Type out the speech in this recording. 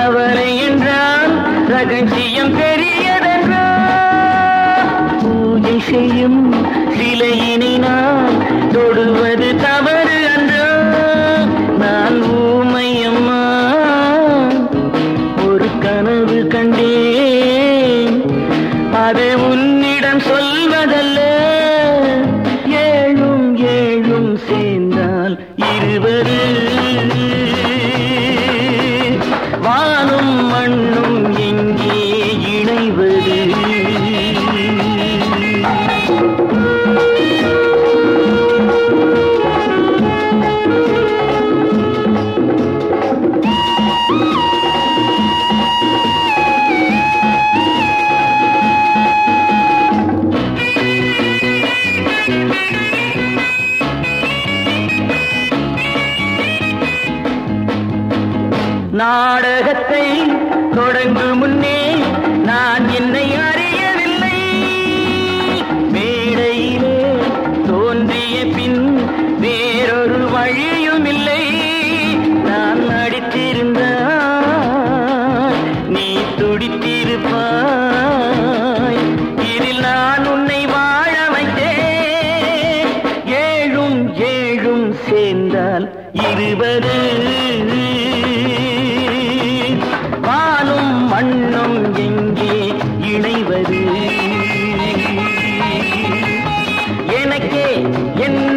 கவலை என்றால் ரகசியம் பெரியதென்றால் பூஜை செய்யும் சிலையினை நான் தொடுவது தவறு அன்றோ நான் ஊமையம்மா ஒரு கனவு கண்டேன் அது உன்னிடம் சொல்வதல்ல ஏழும் ஏழும் சேர்ந்தால் இருபது வானும் மண்ணும் எங்கே இணைவது நாடகத்தை தொடங்கும் முன்னே நான் என்னை அறியவில்லை மேடையிலே தோன்றிய பின் வேறொரு வழியும் இல்லை நான் நடித்திருந்தால் நீ துடித்திருப்பாய் இதில் நான் உன்னை வாழ வைத்தேன் ஏழும் ஏழும் சேர்ந்தால் இருபது வானும் மண்ணும் எங்கே இணைவது எனக்கே என்